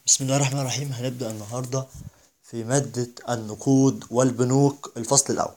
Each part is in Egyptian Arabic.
بسم الله الرحمن الرحيم هنبدأ النهاردة في مادة النقود والبنوك الفصل الأول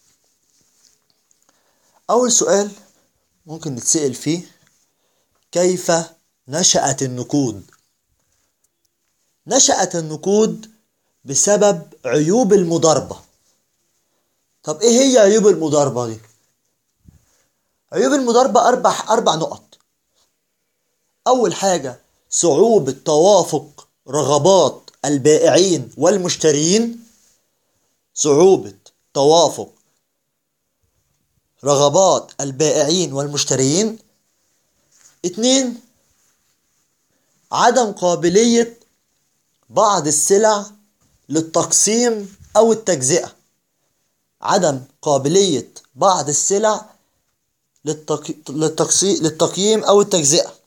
أول سؤال ممكن نتسأل فيه كيف نشأت النقود نشأت النقود بسبب عيوب المضاربة طب إيه هي عيوب المضاربة دي؟ عيوب المضاربة أربع أربع نقط أول حاجة صعوبة توافق رغبات البائعين والمشترين صعوبة توافق رغبات البائعين والمشترين اتنين عدم قابلية بعض السلع للتقسيم أو التجزئة عدم قابلية بعض السلع للتق... للتقسي... للتقييم أو التجزئة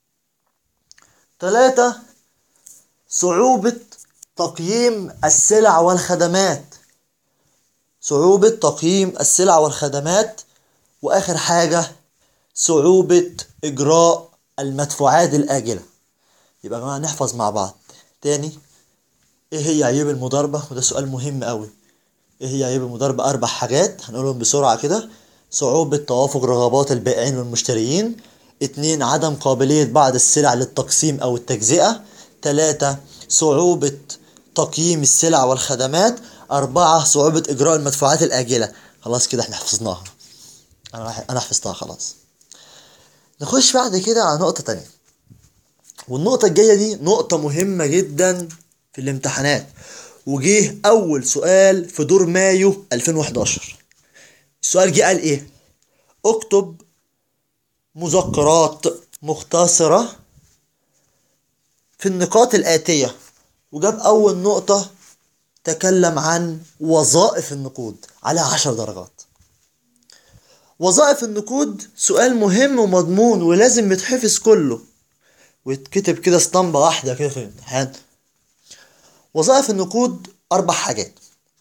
ثلاثة صعوبة تقييم السلع والخدمات صعوبة تقييم السلع والخدمات وآخر حاجة صعوبة إجراء المدفوعات الآجلة يبقى يا جماعة نحفظ مع بعض تاني إيه هي عيوب المضاربة وده سؤال مهم أوي إيه هي عيوب المضاربة أربع حاجات هنقولهم بسرعة كده صعوبة توافق رغبات البائعين والمشترين اتنين عدم قابلية بعض السلع للتقسيم أو التجزئة تلاتة صعوبة تقييم السلع والخدمات أربعة صعوبة إجراء المدفوعات الآجلة خلاص كده احنا حفظناها أنا أنا حفظتها خلاص نخش بعد كده على نقطة تانية والنقطة الجاية دي نقطة مهمة جدا في الامتحانات وجه أول سؤال في دور مايو 2011 السؤال جه قال إيه؟ اكتب مذكرات مختصرة في النقاط الآتية وجاب أول نقطة تكلم عن وظائف النقود على عشر درجات وظائف النقود سؤال مهم ومضمون ولازم يتحفظ كله ويتكتب كده اسطمبة واحدة كده في الامتحان وظائف النقود أربع حاجات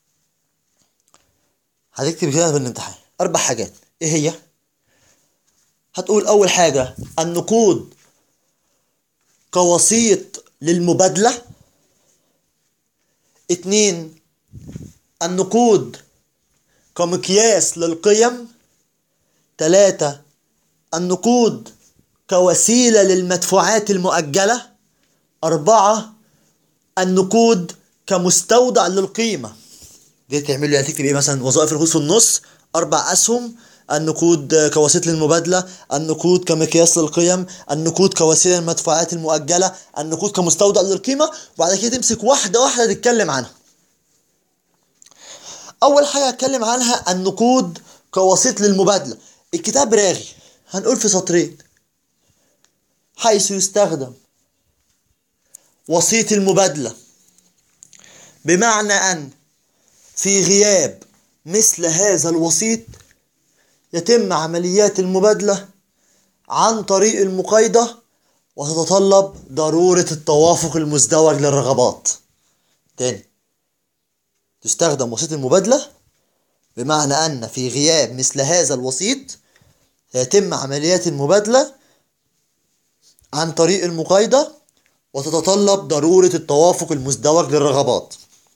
هتكتب كده في الامتحان أربع حاجات إيه هي؟ هتقول أول حاجة النقود كوسيط للمبادلة اتنين النقود كمقياس للقيم تلاتة النقود كوسيلة للمدفوعات المؤجلة أربعة النقود كمستودع للقيمة دي تعمل لي هتكتب ايه مثلا وظائف النقود في النص أربع أسهم النقود كوسيط للمبادلة النقود كمقياس للقيم النقود كوسيلة للمدفوعات المؤجلة النقود كمستودع للقيمة وبعد كده تمسك واحدة واحدة تتكلم عنها أول حاجة هتكلم عنها النقود كوسيط للمبادلة الكتاب راغي هنقول في سطرين حيث يستخدم وسيط المبادلة بمعنى أن في غياب مثل هذا الوسيط يتم عمليات المبادلة عن طريق المقايضة وتتطلب ضرورة التوافق المزدوج للرغبات تاني تستخدم وسيط المبادلة بمعنى أن في غياب مثل هذا الوسيط يتم عمليات المبادلة عن طريق المقايضة وتتطلب ضرورة التوافق المزدوج للرغبات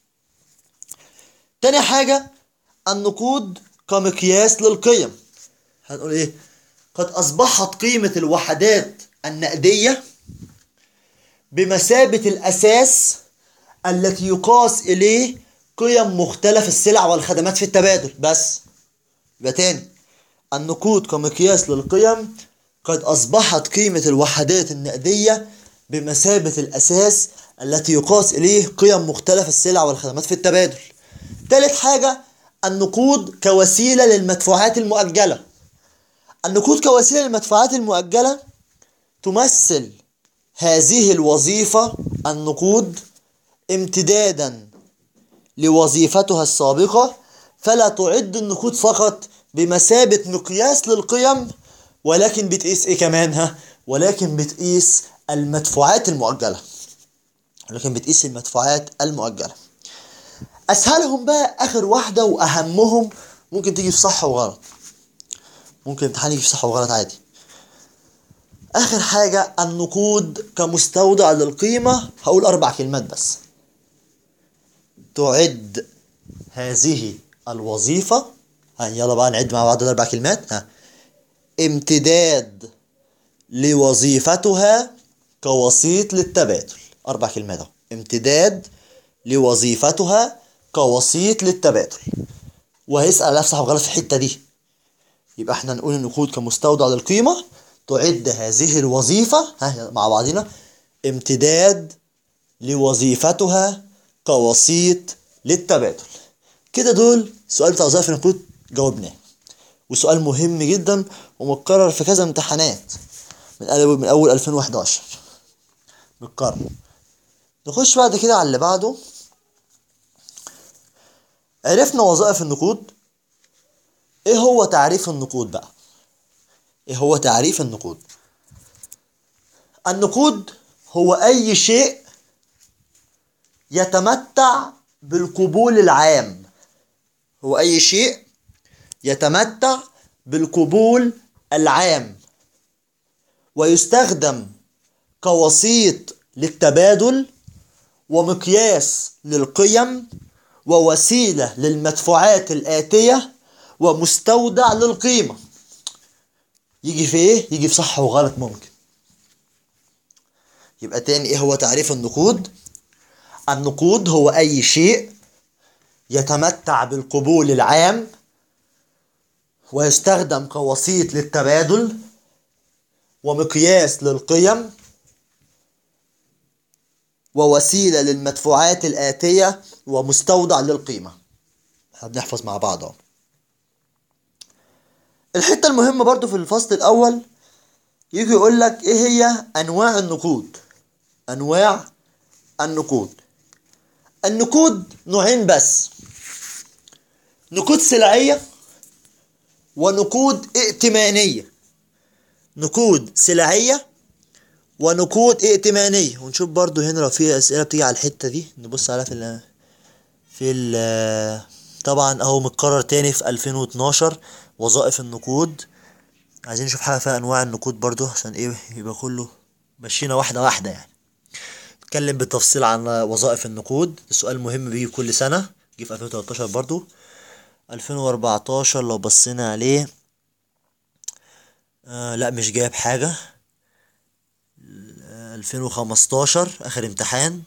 تاني حاجة النقود كمقياس للقيم هنقول ايه قد اصبحت قيمة الوحدات النقدية بمثابة الاساس التي يقاس اليه قيم مختلف السلع والخدمات في التبادل بس يبقى تاني النقود كمقياس للقيم قد اصبحت قيمة الوحدات النقدية بمثابة الاساس التي يقاس اليه قيم مختلف السلع والخدمات في التبادل تالت حاجة النقود كوسيلة للمدفوعات المؤجلة النقود كوسيلة للمدفوعات المؤجلة تمثل هذه الوظيفة النقود امتدادا لوظيفتها السابقة فلا تعد النقود فقط بمثابة مقياس للقيم ولكن بتقيس ايه كمان ها ولكن بتقيس المدفوعات المؤجلة ولكن بتقيس المدفوعات المؤجلة اسهلهم بقى اخر واحده واهمهم ممكن تيجي في صح وغلط ممكن امتحان يجي في صح وغلط عادي اخر حاجة النقود كمستودع للقيمة هقول اربع كلمات بس تعد هذه الوظيفة ها يلا بقى نعد مع بعض الاربع كلمات ها امتداد لوظيفتها كوسيط للتبادل اربع كلمات اهو امتداد لوظيفتها كوسيط للتبادل وهيسأل نفسه صح غلط في الحتة دي يبقى احنا نقول النقود كمستودع للقيمة تعد هذه الوظيفة ها مع بعضنا امتداد لوظيفتها كوسيط للتبادل كده دول السؤال بتاع وظائف النقود جاوبناه وسؤال مهم جدا ومتكرر في كذا امتحانات من أول من أول 2011 متكرر نخش بعد كده على اللي بعده عرفنا وظائف النقود ايه هو تعريف النقود بقى ايه هو تعريف النقود النقود هو اي شيء يتمتع بالقبول العام هو اي شيء يتمتع بالقبول العام ويستخدم كوسيط للتبادل ومقياس للقيم ووسيلة للمدفوعات الآتية ومستودع للقيمة يجي في ايه؟ يجي في صح وغلط ممكن يبقى تاني ايه هو تعريف النقود؟ النقود هو أي شيء يتمتع بالقبول العام ويستخدم كوسيط للتبادل ومقياس للقيم ووسيلة للمدفوعات الآتية ومستودع للقيمة احنا بنحفظ مع بعض اهو الحتة المهمة برضو في الفصل الأول يجي يقول لك إيه هي أنواع النقود أنواع النقود النقود نوعين بس نقود سلعية ونقود ائتمانية نقود سلعية ونقود ائتمانية ونشوف برضو هنا لو في أسئلة بتيجي على الحتة دي نبص عليها في ال في ال طبعا اهو متكرر تاني في 2012 وظائف النقود عايزين نشوف حاجة فيها أنواع النقود برضو عشان إيه يبقى كله مشينا واحدة واحدة يعني نتكلم بالتفصيل عن وظائف النقود السؤال مهم بيجي كل سنة جه في 2013 برضو 2014 لو بصينا عليه آه لا مش جايب حاجة 2015 آخر امتحان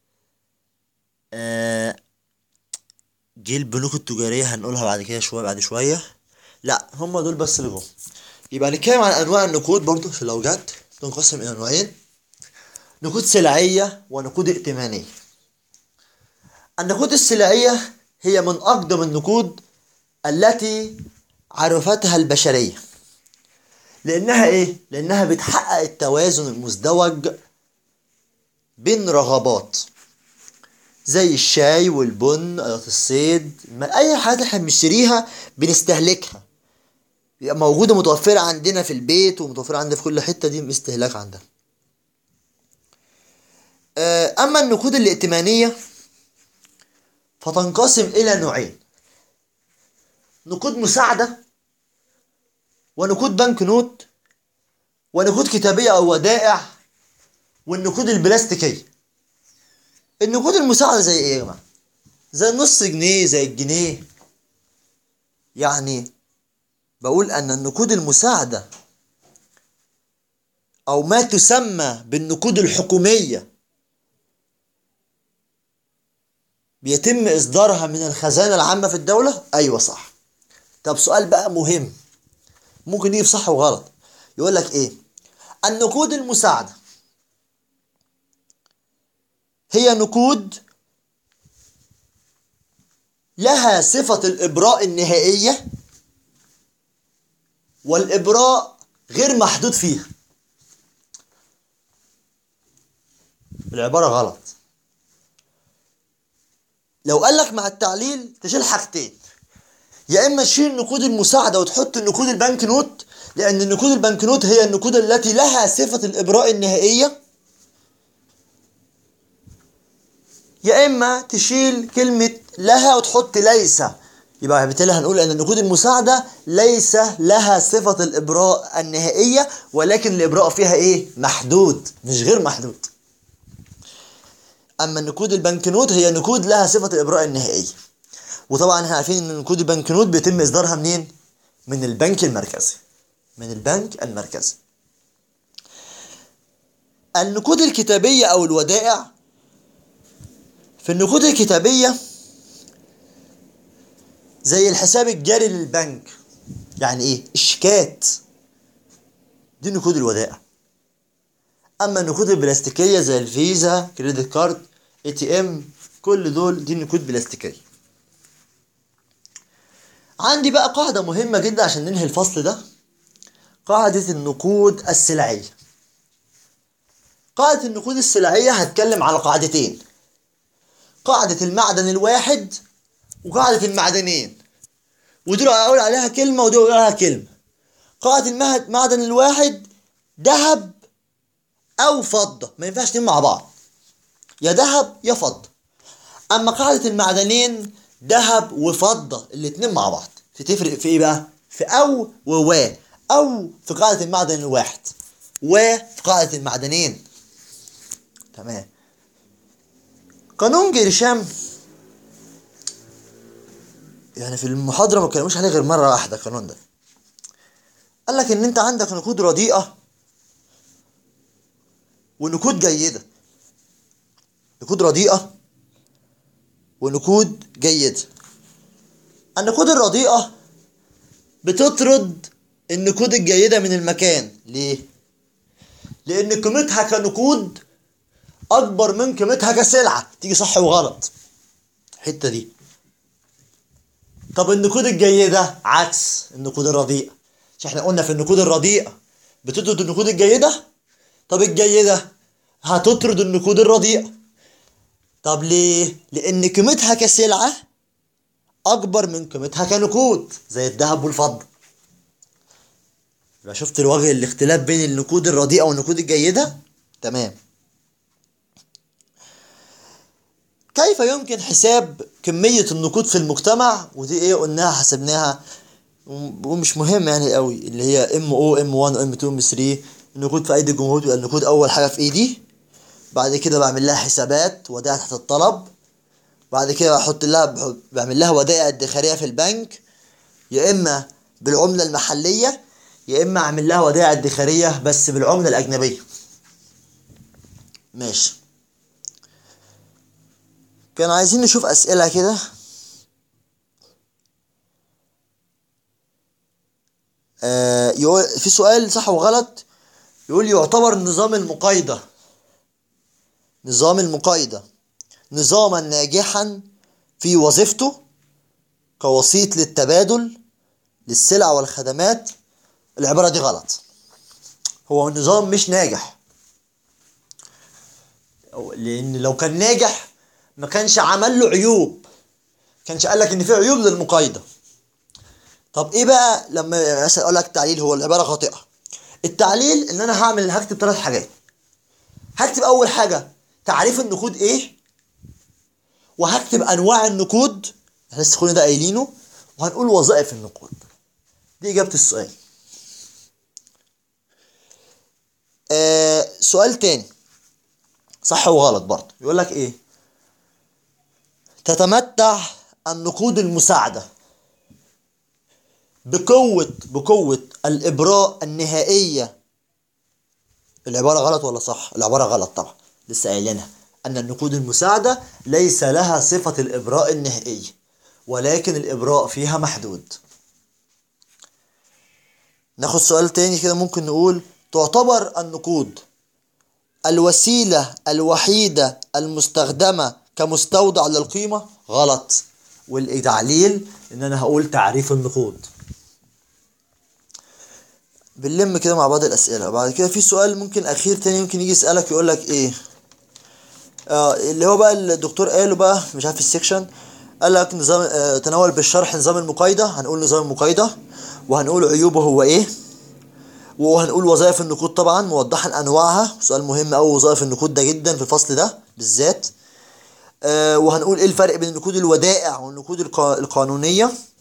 آه جه البنوك التجارية هنقولها بعد كده شوية بعد شوية لا هم دول بس اللي جم يبقى نتكلم عن أنواع النقود برضو عشان لو جت تنقسم إلى نوعين نقود سلعية ونقود ائتمانية النقود السلعية هي من أقدم النقود التي عرفتها البشرية لأنها إيه؟ لأنها بتحقق التوازن المزدوج بين رغبات زي الشاي والبن أدوات الصيد ما أي حاجة احنا بنشتريها بنستهلكها بيبقى موجودة متوفرة عندنا في البيت ومتوفرة عندنا في كل حتة دي استهلاك عندنا أما النقود الائتمانية فتنقسم إلى نوعين نقود مساعدة ونقود بنك نوت ونقود كتابية أو ودائع والنقود البلاستيكية النقود المساعدة زي إيه يا جماعة؟ زي النص جنيه زي الجنيه يعني بقول أن النقود المساعدة أو ما تسمى بالنقود الحكومية بيتم إصدارها من الخزانة العامة في الدولة؟ أيوة صح. طب سؤال بقى مهم ممكن يجي صح وغلط يقول لك إيه؟ النقود المساعدة هي نقود لها صفة الإبراء النهائية والإبراء غير محدود فيها العبارة غلط لو قال لك مع التعليل تشيل حاجتين يا اما تشيل النقود المساعده وتحط النقود البنك نوت لان النقود البنك نوت هي النقود التي لها صفه الابراء النهائيه يا اما تشيل كلمه لها وتحط ليس يبقى بالتالي هنقول ان النقود المساعدة ليس لها صفة الابراء النهائية ولكن الابراء فيها ايه محدود مش غير محدود اما النقود البنكنوت هي نقود لها صفة الابراء النهائية وطبعا احنا عارفين ان نقود البنكنوت بيتم اصدارها منين من البنك المركزي من البنك المركزي النقود الكتابية او الودائع في النقود الكتابية زي الحساب الجاري للبنك يعني ايه الشيكات دي نقود الودائع اما النقود البلاستيكيه زي الفيزا كريدت كارد اي تي ام كل دول دي نقود بلاستيكيه عندي بقى قاعده مهمه جدا عشان ننهي الفصل ده قاعده النقود السلعيه قاعده النقود السلعيه هتكلم على قاعدتين قاعده المعدن الواحد وقاعدة المعدنين ودول أقول عليها كلمة ودول أقول عليها كلمة قاعدة المعدن الواحد ذهب أو فضة ما ينفعش اتنين مع بعض يا ذهب يا فضة أما قاعدة المعدنين ذهب وفضة الاتنين مع بعض تفرق في إيه بقى؟ في أو ووا أو في قاعدة المعدن الواحد و في قاعدة المعدنين تمام قانون جيرشام يعني في المحاضرة ما اتكلموش عليه غير مرة واحدة القانون ده قال لك ان انت عندك نقود رديئة ونقود جيدة نقود رديئة ونقود جيدة النقود الرديئة بتطرد النقود الجيدة من المكان ليه؟ لأن قيمتها كنقود أكبر من قيمتها كسلعة تيجي صح وغلط الحتة دي طب النقود الجيدة عكس النقود الرديئة مش احنا قلنا في النقود الرديئة بتطرد النقود الجيدة طب الجيدة هتطرد النقود الرديئة طب ليه؟ لأن قيمتها كسلعة أكبر من قيمتها كنقود زي الذهب والفضة يبقى شفت الوجه الاختلاف بين النقود الرديئة والنقود الجيدة؟ تمام كيف يمكن حساب كمية النقود في المجتمع ودي ايه قلناها حسبناها ومش مهم يعني قوي اللي هي ام او ام 1 ام 2 ام 3 النقود في ايدي الجمهور تبقى النقود اول حاجة في ايدي بعد كده بعمل لها حسابات ودائع تحت الطلب بعد كده بحط لها بعمل لها ودائع ادخارية في البنك يا اما بالعملة المحلية يا اما اعمل لها ودائع ادخارية بس بالعملة الاجنبية ماشي كانوا عايزين نشوف أسئلة كده آه يقول في سؤال صح وغلط يقول يعتبر نظام المقايضة نظام المقايضة نظاما ناجحا في وظيفته كوسيط للتبادل للسلع والخدمات العبارة دي غلط هو نظام مش ناجح لأن لو كان ناجح ما كانش عمل له عيوب كانش قال لك ان في عيوب للمقايضه طب ايه بقى لما مثلا اقول لك تعليل هو العباره خاطئه التعليل ان انا هعمل هكتب ثلاث حاجات هكتب اول حاجه تعريف النقود ايه وهكتب انواع النقود احنا لسه كل ده قايلينه وهنقول وظائف النقود دي اجابه السؤال آه سؤال تاني صح وغلط برضه يقول لك ايه تتمتع النقود المساعدة بقوة بقوة الإبراء النهائية العبارة غلط ولا صح؟ العبارة غلط طبعا لسه قايلينها أن النقود المساعدة ليس لها صفة الإبراء النهائية ولكن الإبراء فيها محدود ناخد سؤال تاني كده ممكن نقول تعتبر النقود الوسيلة الوحيدة المستخدمة كمستودع للقيمة غلط والتعليل ان انا هقول تعريف النقود بنلم كده مع بعض الاسئله بعد كده في سؤال ممكن اخير تاني ممكن يجي يسالك يقول لك ايه آه اللي هو بقى الدكتور قاله بقى مش عارف السكشن قال لك نظام آه تناول بالشرح نظام المقايضه هنقول نظام المقايضه وهنقول عيوبه هو ايه وهنقول وظائف النقود طبعا موضحا انواعها سؤال مهم قوي وظائف النقود ده جدا في الفصل ده بالذات آه وهنقول ايه الفرق بين النقود الودائع والنقود القانونيه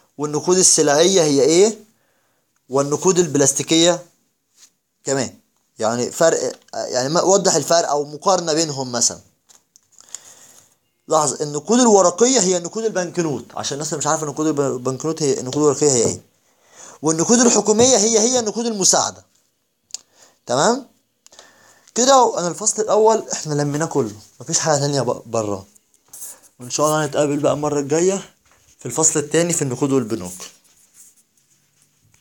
والنقود السلعية هي ايه والنقود البلاستيكية كمان يعني فرق يعني ما وضح الفرق او مقارنة بينهم مثلا لاحظ النقود الورقية هي نقود البنكنوت عشان الناس اللي مش عارفة نقود الب- البنكنوت هي النقود الورقية هي ايه والنقود الحكومية هي هي النقود المساعدة تمام كده انا الفصل الاول احنا لميناه كله مفيش حاجة تانية ب- براه وان شاء الله هنتقابل بقى المرة الجاية في الفصل التاني في النقود والبنوك